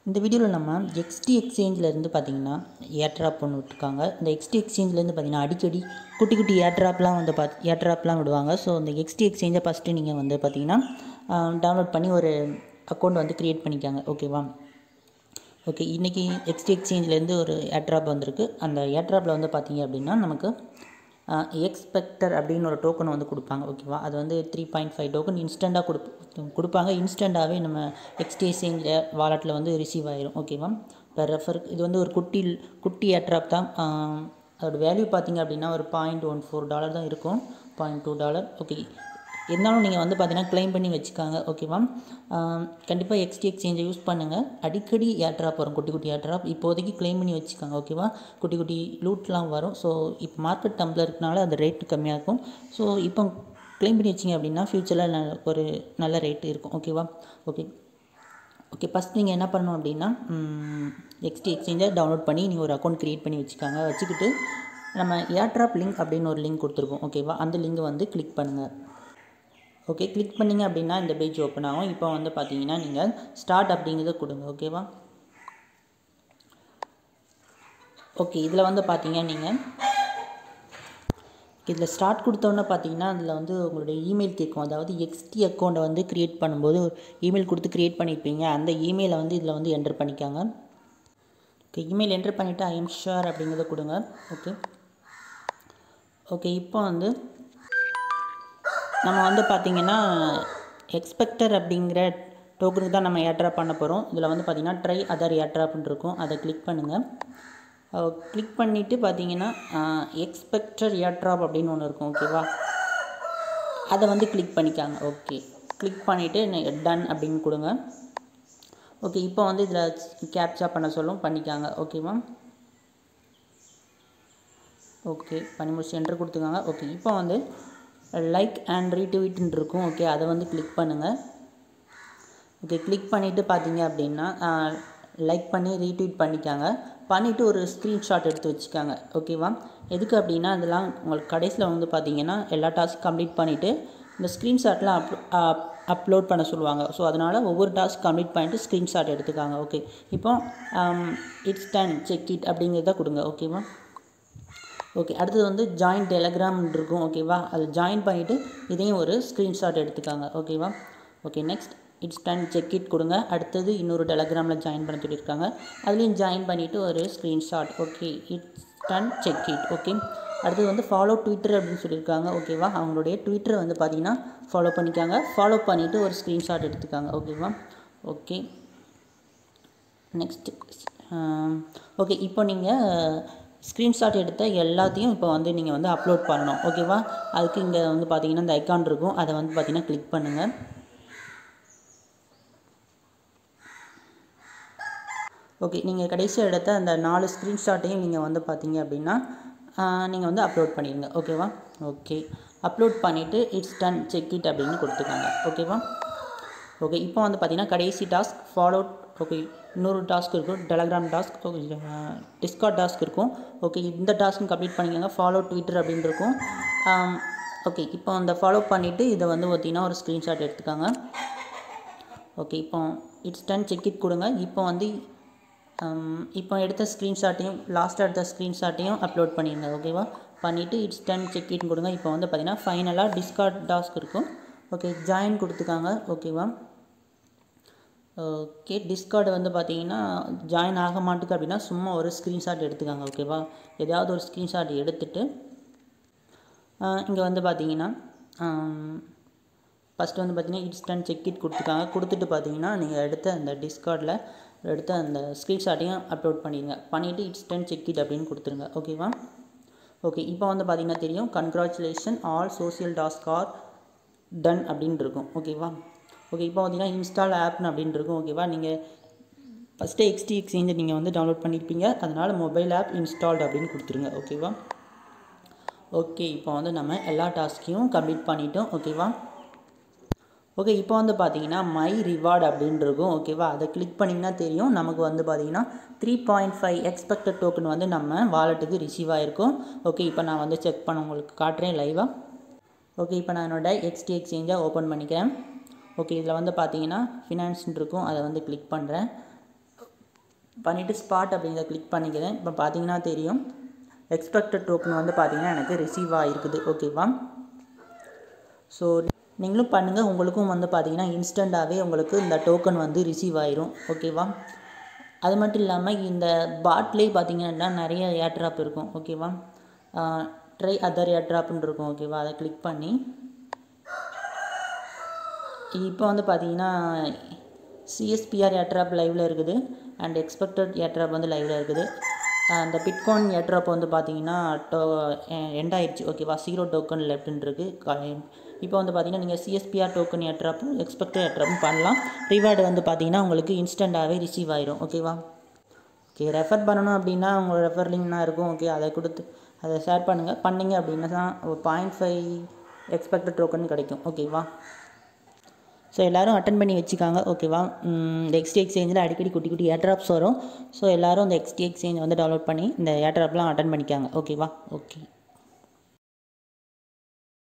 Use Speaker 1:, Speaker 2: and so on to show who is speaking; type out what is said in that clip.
Speaker 1: இந்த வீடியோவில் நம்ம எக்ஸ்டி எக்ஸ்சேஞ்சிலேருந்து பார்த்தீங்கன்னா ஏர்ட்ராப் ஒன்று விட்டுருக்காங்க இந்த எக்ஸ்டி எக்ஸ்சேஞ்சிலேருந்து பார்த்தீங்கன்னா அடிக்கடி குட்டி குட்டி ஏர்ட்ராப்லாம் வந்து பார்த்து ஏர்ட்ராப்லாம் விடுவாங்க ஸோ இந்த எக்ஸ்டி எக்ஸ்சேஞ்சை ஃபஸ்ட்டு நீங்கள் வந்து பார்த்தீங்கன்னா டவுன்லோட் பண்ணி ஒரு அக்கௌண்ட் வந்து க்ரியேட் பண்ணிக்காங்க ஓகேவா ஓகே இன்றைக்கி எக்ஸ்டி எக்ஸ்சேஞ்சிலேருந்து ஒரு ஏர்ட்ராப் வந்திருக்கு அந்த ஏர்ட்ராப்பில் வந்து பார்த்தீங்க அப்படின்னா நமக்கு எக்ஸ்பெக்டர் அப்படின்னு ஒரு டோக்கன் வந்து கொடுப்பாங்க ஓகேவா அது வந்து த்ரீ பாயிண்ட் ஃபைவ் டோக்கன் இன்ஸ்டண்ட்டாக கொடுப்பு கொடுப்பாங்க இன்ஸ்டண்ட்டாகவே நம்ம எக்ஸ்டி எக்ஸ்சேஞ்சில் வாலெட்டில் வந்து ரிசீவ் ஆயிரும் ஓகேவா இப்போ ரெஃபர் இது வந்து ஒரு குட்டி குட்டி ஏர்ட்ராப் தான் அதோட வேல்யூ பார்த்தீங்க அப்படின்னா ஒரு பாயிண்ட் ஒன் ஃபோர் டாலர் தான் இருக்கும் பாயிண்ட் டூ டாலர் ஓகே இருந்தாலும் நீங்கள் வந்து பார்த்தீங்கன்னா க்ளைம் பண்ணி வச்சுக்காங்க ஓகேவா கண்டிப்பாக எக்ஸ்டி எக்ஸ்சேஞ்சை யூஸ் பண்ணுங்கள் அடிக்கடி ஏர்ட்ராப் வரும் குட்டி குட்டி ஏர்ட்ராப் இப்போதைக்கு க்ளைம் பண்ணி வச்சுக்காங்க ஓகேவா குட்டி குட்டி லூட்லாம் வரும் ஸோ இப்போ மார்க்கெட் டம்பில் இருக்கனால அந்த ரேட் கம்மியாக இருக்கும் ஸோ இப்போ க்ளைம் பண்ணி வச்சிங்க அப்படின்னா ஃப்யூச்சரில் ஒரு நல்ல ரேட் இருக்கும் ஓகேவா ஓகே ஓகே ஃபஸ்ட் நீங்கள் என்ன பண்ணணும் அப்படின்னா எக்ஸ்டி எக்ஸ்சேஞ்சை டவுன்லோட் பண்ணி நீங்கள் ஒரு அக்கௌண்ட் க்ரியேட் பண்ணி வச்சுக்காங்க வச்சுக்கிட்டு நம்ம ஏர்ட்ராப் லிங்க் அப்படின்னு ஒரு லிங்க் கொடுத்துருக்கோம் ஓகேவா அந்த லிங்கை வந்து கிளிக் பண்ணுங்கள் ஓகே கிளிக் பண்ணிங்க அப்படின்னா இந்த பேஜ் ஓப்பன் ஆகும் இப்போ வந்து பார்த்தீங்கன்னா நீங்கள் ஸ்டார்ட் அப்படிங்கிறத கொடுங்க ஓகேவா ஓகே இதில் வந்து பார்த்தீங்க நீங்கள் இதில் ஸ்டார்ட் கொடுத்தோன்னே பார்த்தீங்கன்னா அதில் வந்து உங்களுடைய இமெயில் கேட்கும் அதாவது எக்ஸ்டி அக்கௌண்ட்டை வந்து க்ரியேட் பண்ணும்போது ஒரு இமெயில் கொடுத்து க்ரியேட் பண்ணியிருப்பீங்க அந்த இமெயிலை வந்து இதில் வந்து என்டர் பண்ணிக்காங்க ஓகே இமெயில் என்டர் பண்ணிவிட்டு ஐ எம் ஷுர் அப்படிங்கிறத கொடுங்க ஓகே ஓகே இப்போ வந்து நம்ம வந்து பார்த்திங்கன்னா எக்ஸ்பெக்டர் அப்படிங்கிற டோக்கனுக்கு தான் நம்ம ஏர்ட்ராப் பண்ண போகிறோம் இதில் வந்து பார்த்திங்கன்னா ட்ரை அதர் ஏர்ட்ராப்னு இருக்கும் அதை கிளிக் பண்ணுங்கள் கிளிக் பண்ணிவிட்டு பார்த்தீங்கன்னா எக்ஸ்பெக்டர் ஏர்ட்ராப் அப்படின்னு ஒன்று இருக்கும் ஓகேவா அதை வந்து கிளிக் பண்ணிக்காங்க ஓகே கிளிக் பண்ணிவிட்டு டன் அப்படின்னு கொடுங்க ஓகே இப்போ வந்து இதில் கேப்சா பண்ண சொல்லும் பண்ணிக்காங்க ஓகேவா ஓகே பண்ணி முடிச்சு என்ட்ரு கொடுத்துக்காங்க ஓகே இப்போ வந்து லைக் அண்ட் ரீட்வீட்னு இருக்கும் ஓகே அதை வந்து கிளிக் பண்ணுங்கள் ஓகே கிளிக் பண்ணிவிட்டு பார்த்தீங்க அப்படின்னா லைக் பண்ணி ரீட்வீட் பண்ணிக்காங்க பண்ணிவிட்டு ஒரு ஸ்க்ரீன்ஷாட் எடுத்து வச்சுக்காங்க ஓகேவா எதுக்கு அப்படின்னா அதெல்லாம் உங்களுக்கு கடைசியில் வந்து பார்த்தீங்கன்னா எல்லா டாஸ்க் கம்ப்ளீட் பண்ணிவிட்டு இந்த ஸ்க்ரீன்ஷாட்லாம் அப் அப்லோட் பண்ண சொல்லுவாங்க ஸோ அதனால் ஒவ்வொரு டாஸ்க் கம்ப்ளீட் பண்ணிவிட்டு ஸ்க்ரீன்ஷாட் எடுத்துக்காங்க ஓகே இப்போ இட்ஸ் டன் செக் இட் அப்படிங்கிறத கொடுங்க ஓகேவா ஓகே அடுத்தது வந்து ஜாயின் டெலகிராம் இருக்கும் ஓகேவா அது ஜாயின் பண்ணிவிட்டு இதையும் ஒரு ஸ்க்ரீன்ஷாட் எடுத்துக்காங்க ஓகேவா okay next it's done check it கொடுங்க அடுத்தது இன்னொரு டெலகிராமில் ஜாயின் பண்ண சொல்லியிருக்காங்க அதுலேயும் ஜாயின் பண்ணிவிட்டு ஒரு screenshot okay it's done check it okay அடுத்தது வந்து ஃபாலோ ட்விட்டர் அப்படின்னு சொல்லியிருக்காங்க ஓகேவா அவங்களுடைய ட்விட்டரை வந்து பார்த்தீங்கன்னா ஃபாலோ பண்ணிக்காங்க ஃபாலோ பண்ணிவிட்டு ஒரு ஸ்க்ரீன்ஷாட் எடுத்துக்காங்க ஓகேவா ஓகே நெக்ஸ்ட்டு ஓகே இப்போ நீங்கள் ஸ்க்ரீன்ஷாட் எடுத்த எல்லாத்தையும் இப்போ வந்து நீங்கள் வந்து அப்லோட் பண்ணணும் ஓகேவா அதுக்கு இங்கே வந்து பார்த்தீங்கன்னா இந்த ஐக்கான் இருக்கும் அதை வந்து பார்த்தீங்கன்னா கிளிக் பண்ணுங்கள் ஓகே நீங்கள் கடைசியாக எடுத்த அந்த நாலு ஸ்க்ரீன்ஷாட்டையும் நீங்கள் வந்து பார்த்தீங்க அப்படின்னா நீங்கள் வந்து அப்லோட் பண்ணிடுங்க ஓகேவா ஓகே அப்லோட் பண்ணிவிட்டு இட்ஸ் டன் செக் இட் அப்படின்னு கொடுத்துக்காங்க ஓகேவா ஓகே இப்போ வந்து பார்த்தீங்கன்னா கடைசி டாஸ்க் ஃபாலோ ஓகே இன்னொரு டாஸ்க் இருக்கும் Telegram task okay Discord task இருக்கும் ஓகே இந்த டாஸ்க்கும் கம்ப்ளீட் பண்ணிக்கோங்க ஃபாலோ ட்விட்டர் அப்படின்னு இருக்கும் ஓகே இப்போ அந்த ஃபாலோ பண்ணிவிட்டு இதை வந்து பார்த்தீங்கன்னா ஒரு ஸ்க்ரீன்ஷாட் எடுத்துக்காங்க ஓகே இப்போ இட்ஸ் டன் செக் இட் கொடுங்க இப்போ வந்து இப்போ எடுத்த ஸ்க்ரீன்ஷாட்டையும் லாஸ்ட்டாக எடுத்த ஸ்க்ரீன்ஷாட்டையும் அப்லோட் பண்ணிடுங்க ஓகேவா பண்ணிவிட்டு இட்ஸ் டன் செக் இட் கொடுங்க இப்போ வந்து பார்த்தீங்கன்னா ஃபைனலாக டிஸ்கார்ட் டாஸ்க் இருக்கும் ஓகே ஜாயின் கொடுத்துக்காங்க ஓகேவா ஓகே டிஸ்கார்டு வந்து பார்த்தீங்கன்னா ஜாயின் ஆக மாட்டுக்கு அப்படின்னா சும்மா ஒரு ஸ்க்ரீன்ஷாட் எடுத்துக்காங்க ஓகேவா ஏதாவது ஒரு ஸ்க்ரீன்ஷாட் எடுத்துகிட்டு இங்கே வந்து பார்த்தீங்கன்னா ஃபஸ்ட்டு வந்து பார்த்தீங்கன்னா இன்ஸ்டன்ட் செக் இட் கொடுத்துருக்காங்க கொடுத்துட்டு பார்த்தீங்கன்னா நீங்கள் எடுத்த அந்த டிஸ்கார்டில் எடுத்த அந்த ஸ்க்ரீன்ஷாட்டையும் அப்லோட் பண்ணிடுங்க பண்ணிவிட்டு இன்ஸ்டன்ட் செக் இட் அப்படின்னு கொடுத்துருங்க ஓகேவா ஓகே இப்போ வந்து பார்த்தீங்கன்னா தெரியும் congratulation all social task are done அப்படின்னு இருக்கும் ஓகேவா ஓகே இப்போ பார்த்தீங்கன்னா இன்ஸ்டால் ஆப்னு அப்படின்னு இருக்கும் ஓகேவா நீங்கள் ஃபஸ்ட்டு எக்ஸ்டி எக்ஸ்சேஞ்சை நீங்கள் வந்து டவுன்லோட் பண்ணியிருப்பீங்க அதனால் மொபைல் ஆப் இன்ஸ்டால்டு அப்படின்னு கொடுத்துருங்க ஓகேவா ஓகே இப்போ வந்து நம்ம எல்லா டாஸ்க்கையும் கம்ப்ளீட் பண்ணிட்டோம் ஓகேவா ஓகே இப்போ வந்து பார்த்தீங்கன்னா மை ரிவார்டு அப்படின்னு இருக்கும் ஓகேவா அதை கிளிக் பண்ணிங்கன்னா தெரியும் நமக்கு வந்து பார்த்தீங்கன்னா three point five expected token வந்து நம்ம வாலெட்டுக்கு ரிசீவ் ஆகிருக்கும் ஓகே இப்போ நான் வந்து செக் பண்ண உங்களுக்கு காட்டுறேன் லைவாக ஓகே இப்போ நான் என்னோடய எக்ஸ்டி எக்ஸ்சேஞ்சை ஓப்பன் பண்ணிக்கிறேன் ஓகே இதில் வந்து பார்த்தீங்கன்னா ஃபினான்ஸ்னு இருக்கும் அதை வந்து கிளிக் பண்ணுறேன் பண்ணிவிட்டு ஸ்பாட் அப்படிங்கிறத கிளிக் பண்ணிக்கிறேன் இப்போ பார்த்தீங்கன்னா தெரியும் எக்ஸ்பெக்டட் டோக்கன் வந்து பார்த்தீங்கன்னா எனக்கு ரிசீவ் ஆகிருக்குது ஓகேவா ஸோ நீங்களும் பண்ணுங்கள் உங்களுக்கும் வந்து பார்த்தீங்கன்னா இன்ஸ்டண்ட்டாகவே உங்களுக்கு இந்த டோக்கன் வந்து ரிசீவ் ஆயிரும் ஓகேவா அது மட்டும் இல்லாமல் இந்த பாட்லேயே பார்த்தீங்கன்னா நிறைய ஏர்ட்ராப் இருக்கும் ஓகேவா ட்ரை அதர் ஏர்ட்ராப்னு இருக்கும் ஓகேவா அதை கிளிக் பண்ணி இப்போ வந்து பார்த்தீங்கன்னா சிஎஸ்பிஆர் ஏர்ட்ராப் லைவில் இருக்குது அண்ட் எக்ஸ்பெக்டட் ஏர்ட்ராப் வந்து லைவில் இருக்குது அந்த பிட்காயின் ஏர்ட்ராப் வந்து பார்த்தீங்கன்னா டோ எண்ட் ஆயிடுச்சு ஓகேவா ஜீரோ டோக்கன் லெஃப்ட்னு இருக்குது இப்போ வந்து பார்த்தீங்கன்னா நீங்கள் சிஎஸ்பிஆர் டோக்கன் ஏட்ராப்பும் எக்ஸ்பெக்டட் ஏட்ராப்பும் பண்ணலாம் ரிவார்டு வந்து பார்த்தீங்கன்னா உங்களுக்கு இன்ஸ்டண்ட்டாகவே ரிசீவ் ஆயிரும் ஓகேவா ஓகே ரெஃபர் பண்ணணும் அப்படின்னா உங்களோட ரெஃபர் லிங்க்னா இருக்கும் ஓகே அதை கொடுத்து அதை ஷேர் பண்ணுங்கள் பண்ணிங்க அப்படின்னா தான் ஒரு பாயிண்ட் ஃபைவ் எக்ஸ்பெக்டட் டோக்கன் கிடைக்கும் ஓகேவா ஸோ எல்லோரும் அட்டன் பண்ணி வச்சுக்காங்க ஓகேவா இந்த எக்ஸ்டி எக்ஸ்சேஞ்சில் அடிக்கடி குட்டி குட்டி ஏர்ட்ராப்ஸ் வரும் ஸோ எல்லோரும் இந்த எக்ஸ்டி எக்ஸ்சேஞ்ச் வந்து டவுன்லோட் பண்ணி இந்த ஏர்ட்ராப்லாம் அட்டன் பண்ணிக்காங்க ஓகேவா ஓகே